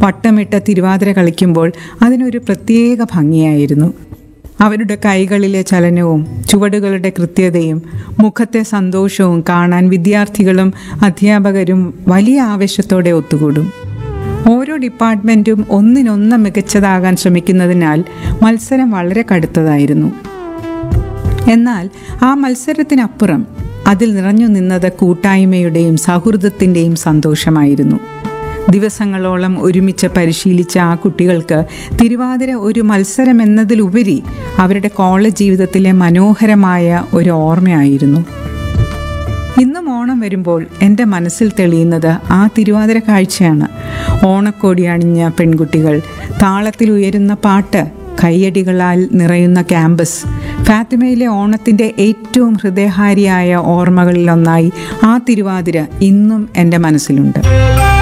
വട്ടമിട്ട തിരുവാതിര കളിക്കുമ്പോൾ അതിനൊരു പ്രത്യേക ഭംഗിയായിരുന്നു അവരുടെ കൈകളിലെ ചലനവും ചുവടുകളുടെ കൃത്യതയും മുഖത്തെ സന്തോഷവും കാണാൻ വിദ്യാർത്ഥികളും അധ്യാപകരും വലിയ ആവേശത്തോടെ ഒത്തുകൂടും ഓരോ ഡിപ്പാർട്ട്മെൻറ്റും ഒന്നിനൊന്ന് മികച്ചതാകാൻ ശ്രമിക്കുന്നതിനാൽ മത്സരം വളരെ കടുത്തതായിരുന്നു എന്നാൽ ആ മത്സരത്തിനപ്പുറം അതിൽ നിറഞ്ഞു നിന്നത് കൂട്ടായ്മയുടെയും സൗഹൃദത്തിൻ്റെയും സന്തോഷമായിരുന്നു ദിവസങ്ങളോളം ഒരുമിച്ച് പരിശീലിച്ച ആ കുട്ടികൾക്ക് തിരുവാതിര ഒരു മത്സരം എന്നതിലുപരി അവരുടെ കോളേജ് ജീവിതത്തിലെ മനോഹരമായ ഒരു ഓർമ്മയായിരുന്നു ഇന്നും ഓണം വരുമ്പോൾ എൻ്റെ മനസ്സിൽ തെളിയുന്നത് ആ തിരുവാതിര കാഴ്ചയാണ് ഓണക്കോടി അണിഞ്ഞ പെൺകുട്ടികൾ താളത്തിൽ ഉയരുന്ന പാട്ട് കയ്യടികളാൽ നിറയുന്ന ക്യാമ്പസ് ഫാത്തിമയിലെ ഓണത്തിൻ്റെ ഏറ്റവും ഹൃദയഹാരിയായ ഓർമ്മകളിലൊന്നായി ആ തിരുവാതിര ഇന്നും എൻ്റെ മനസ്സിലുണ്ട്